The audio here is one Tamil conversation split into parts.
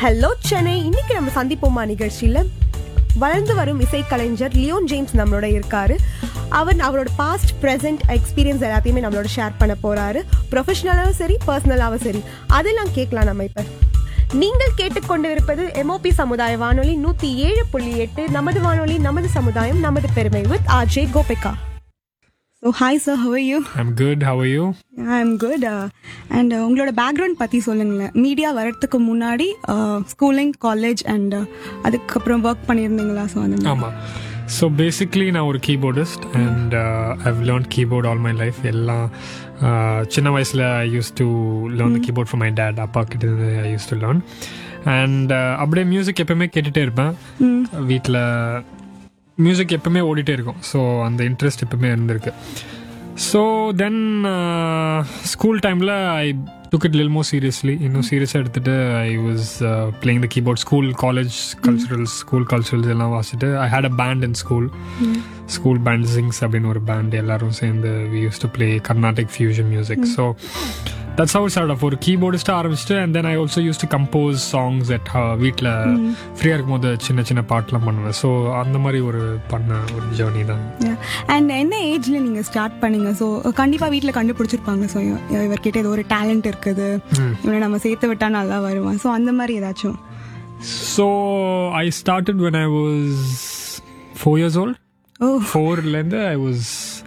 ஹலோ சென்னை இன்னைக்கு நம்ம சந்திப்போமா நிகழ்ச்சியில வளர்ந்து வரும் இசைக்கலைஞர் லியோன் ஜேம்ஸ் நம்மளோட இருக்காரு அவர் அவரோட பாஸ்ட் ப்ரெசென்ட் எக்ஸ்பீரியன்ஸ் எல்லாத்தையுமே நம்மளோட ஷேர் பண்ண போறாரு ப்ரொஃபஷனலாகவும் சரி பர்சனலாகவும் சரி அதெல்லாம் கேட்கலாம் நம்ம இப்ப நீங்கள் கேட்டுக்கொண்டிருப்பது எம்ஓபி சமுதாய வானொலி நூத்தி ஏழு புள்ளி எட்டு நமது வானொலி நமது சமுதாயம் நமது பெருமை with RJ Gopika so hi sir how you I'm good. How are you? I am good and உங்களோட பேக்ரவுண்ட் பற்றி சொல்லுங்களேன் மீடியா வரத்துக்கு முன்னாடி ஸ்கூலிங் காலேஜ் அண்ட் அதுக்கப்புறம் ஒர்க் பண்ணியிருந்தீங்களா ஸோ அந்த மாதிரி ஆமா ஸோ பேசிக்லி நான் ஒரு keyboardist and I've learn keyboard all my life எல்லாம் uh, சின்ன வயசில் I use to learn the keyboard for my dad அப்பா கிட்ட இருந்து I use to learn and அப்படியே மியூசிக் எப்பவுமே கேட்டுகிட்டே இருப்பேன் வீட்டில் மியூசிக் எப்பவுமே ஓடிட்டே இருக்கும் ஸோ அந்த இன்ட்ரெஸ்ட் எப்பவுமே இருந்திருக்கு ஸோ தென் ஸ்கூல் டைமில் ஐ டுக் இட் லில் மோர் சீரியஸ்லி இன்னும் சீரியஸாக எடுத்துட்டு I was playing the keyboard school college culturals school culturals எல்லாம் வாசிட்டு I had a band in school school band sings அப்படின்னு ஒரு பேண்ட் எல்லாரும் சேர்ந்து we use to play Carnatic fusion music so that's how start off ஒரு கீபோர்டிஸ்ட்டாக ஆரம்பிச்சுட்டு and then I also use to compose songs at வீட்டில் ஃப்ரீயாக இருக்கும்போது சின்ன சின்ன பாட்டெலாம் பண்ணுவேன் ஸோ அந்த மாதிரி ஒரு பண்ண ஒரு ஜேர்னி தான் அண்ட் என்ன ஏஜ்ல நீங்கள் ஸ்டார்ட் பண்ணீங்க ஸோ கண்டிப்பாக வீட்டில் கண்டுபிடிச்சிருப்பாங்க ஸோ இவர்கிட்ட ஏதோ ஒரு டேலண்ட் இருக்குது இவனை நம்ம சேர்த்து விட்டா நல்லா வருவான் ஸோ அந்த மாதிரி ஏதாச்சும் so I started when I was four years old oh ஃபோர்லேருந்து I was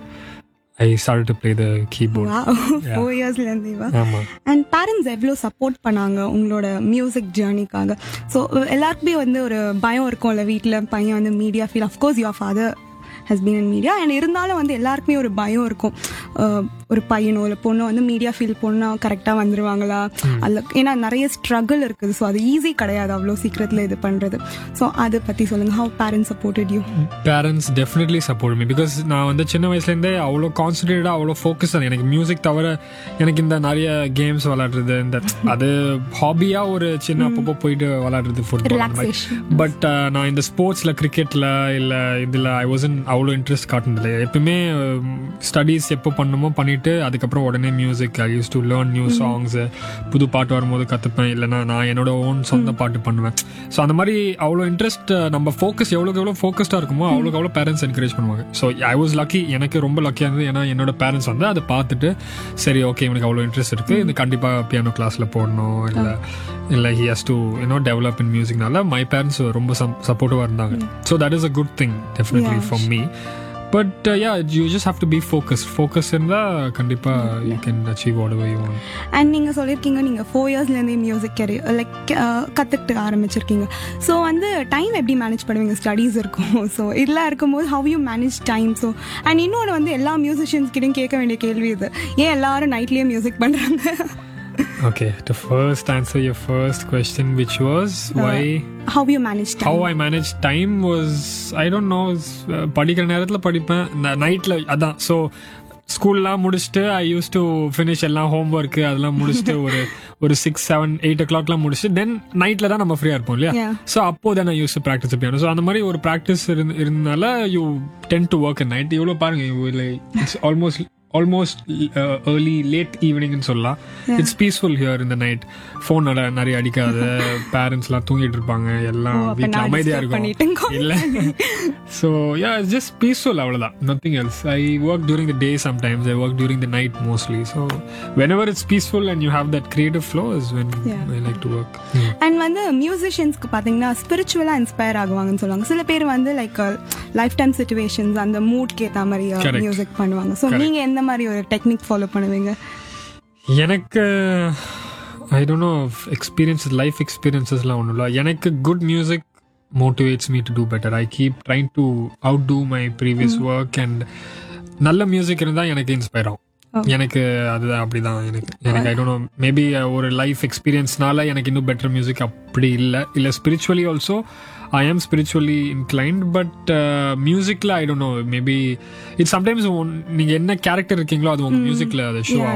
I start to play the keyboard four இயர்ஸ்லேருந்தேவா ஆமாம் அண்ட் பேரண்ட்ஸ் எவ்வளோ சப்போர்ட் பண்ணாங்க உங்களோட மியூசிக் ஜேர்னிக்காக ஸோ எல்லாருக்குமே வந்து ஒரு பயம் இருக்கும்ல வீட்டில் பையன் வந்து media feel of course your father has been in media and இருந்தாலும் வந்து எல்லாருக்குமே ஒரு பயம் இருக்கும் அஹ் ஒரு பையனோ இல்லை பொண்ணோ வந்து மீடியா ஃபீல் பொண்ணா கரெக்டாக வந்துருவாங்களா அதில் ஏன்னா நிறைய ஸ்ட்ரகிள் இருக்குது ஸோ அது ஈஸி கிடையாது அவ்வளோ சீக்கிரத்தில் இது பண்ணுறது ஸோ அதை பற்றி சொல்லுங்கள் how parents supported you parents definitely support me because நான் வந்து சின்ன வயசுலேருந்தே அவ்வளோ கான்சன்ட்ரேட்டடாக அவ்வளோ ஃபோக்கஸ் எனக்கு மியூசிக் தவிர எனக்கு இந்த நிறைய கேம்ஸ் விளாடுறது இந்த அது ஹாபியாக ஒரு சின்ன அப்பப்போ போயிட்டு விளாடுறது ஃபுட்பால் Relaxation. பட் நான் இந்த ஸ்போர்ட்ஸில் கிரிக்கெட்டில் இல்லை இதில் ஐ வாசன் அவ்வளோ இன்ட்ரெஸ்ட் காட்டினதில்லை எப்பவுமே ஸ்டடீஸ் எப்போ பண்ணுமோ பண்ணிட்டு அதுக்கப்புறம் உடனே music I use to learn new songs புது பாட்டு வரும்போது கற்றுப்பேன் இல்லைனா நான் என்னோட ஓன் சொந்த பாட்டு பண்ணுவேன் ஸோ அந்த மாதிரி அவ்வளோ இன்ட்ரெஸ்ட் நம்ம ஃபோக்கஸ் எவ்வளோக்கு எவ்வளோ ஃபோக்கஸ்டாக இருக்குமோ அவ்வளோக்கு அவ்வளோ பேரண்ட்ஸ் என்கரேஜ் பண்ணுவாங்க ஸோ ஐ வாஸ் லக்கி எனக்கு ரொம்ப லக்கியாக இருந்தது ஏன்னா என்னோட பேரண்ட்ஸ் வந்து அதை பார்த்துட்டு சரி ஓகே இவனுக்கு அவ்வளோ இன்ட்ரெஸ்ட் இருக்குது இது கண்டிப்பாக பியானோ கிளாஸில் போடணும் இல்லை இல்லை he has to you know develop in மியூசிக்னால மை பேரண்ட்ஸ் ரொம்ப சப்போர்ட்டிவாக இருந்தாங்க so that is a good thing definitely Yeah, for me but yeah you just have to be focus focus இருந்தால் கண்டிப்பாக you can achieve whatever you want and நீங்கள் சொல்லியிருக்கீங்க நீங்கள் ஃபோர் இயர்ஸ்லேருந்தே மியூசிக் கரியர் லைக் கற்றுக்கிட்டு ஆரம்பிச்சிருக்கீங்க ஸோ வந்து டைம் எப்படி மேனேஜ் பண்ணுவீங்க ஸ்டடீஸ் இருக்கும் ஸோ இதெல்லாம் இருக்கும்போது how you manage time so and இன்னொன்று வந்து எல்லா மியூசிஷியன்ஸ் கிட்டையும் கேட்க வேண்டிய கேள்வி இது ஏன் எல்லாரும் நைட்லேயே மியூசிக் பண்ணுறாங்க Okay, to first answer your first question, which was why how you manage how time I manage time was I don't know uh, படிக்கிற நேரத்தில் படிப்பேன் நைட்டில் அதான் ஸோ ஸ்கூல்லாம் முடிச்சுட்டு ஐ யூஸ் டு ஃபினிஷ் எல்லாம் ஹோம் ஒர்க்கு அதெல்லாம் முடிச்சுட்டு ஒரு ஒரு சிக்ஸ் செவன் எயிட் ஓ கிளாக்லாம் முடிச்சுட்டு தென் நைட்டில் தான் நம்ம ஃப்ரீயாக இருப்போம் இல்லையா Yeah. ஸோ அப்போ தான் யூஸ் ப்ராக்டிஸ் பியானோ ஸோ அந்த மாதிரி ஒரு ப்ராக்டிஸ் இருந்து இருந்தனால you tend to work night இவ்வளோ பாருங்க it's almost almost early late ஈவினிங்னு சொல்லலாம் இட்ஸ் பீஸ்ஃபுல் ஹியர் இந்த நைட் ஃபோன் நிறைய அடிக்காத பேரண்ட்ஸ்லாம் தூங்கிட்டு இருப்பாங்க எல்லாம் அப்ப வீட்டில் நான் அமைதியாக disturb பண்ணிட்டேன். இருக்கும் இல்லை so yeah it's just peaceful அவ்வளோதான் nothing else I work during the day sometimes I work during the night mostly so whenever it's peaceful and you have that creative flow is when Yeah. I like to work and வந்து மியூசிஷியன்ஸ்க்கு பார்த்தீங்கன்னா ஸ்பிரிச்சுவலாக இன்ஸ்பயர் ஆகுவாங்கன்னு சொல்லுவாங்க சில பேர் வந்து லைக் லைஃப் டைம் சுச்சுவேஷன்ஸ் அந்த மூட்க்கு ஏற்ற மாதிரி Correct. மியூசிக் பண்ணுவாங்க ஸோ நீங்கள் எந்த மாதிரி ஒரு டெக்னிக் ஃபாலோ பண்ணுவீங்க எனக்கு I don't know experience life எக்ஸ்பீரியன்சஸ்லாம் ஒன்றும் இல்லை எனக்கு good music motivates me to do better I keep trying to outdo my previous work and நல்ல மியூசிக் இருந்தால் எனக்கு இன்ஸ்பயர் ஆகும் எனக்கு அது அப்படிதான் எனக்கு எனக்கு ஐ டோன்ட் நோ மேபி ஒரு லைஃப் எக்ஸ்பீரியன்ஸ்னால எனக்கு இன்னும் பெட்டர் மியூசிக் அப்படி இல்லை இல்லை ஸ்பிரிச்சுவலி ஆல்சோ ஐ ஆம் ஸ்பிரிச்சுவலி இன்க்ளைன்ட் பட் மியூசிக்கில் I don't know maybe it sometimes நீங்கள் என்ன கேரக்டர் இருக்கீங்களோ அது உங்கள் மியூசிக்கில் அதை ஷோ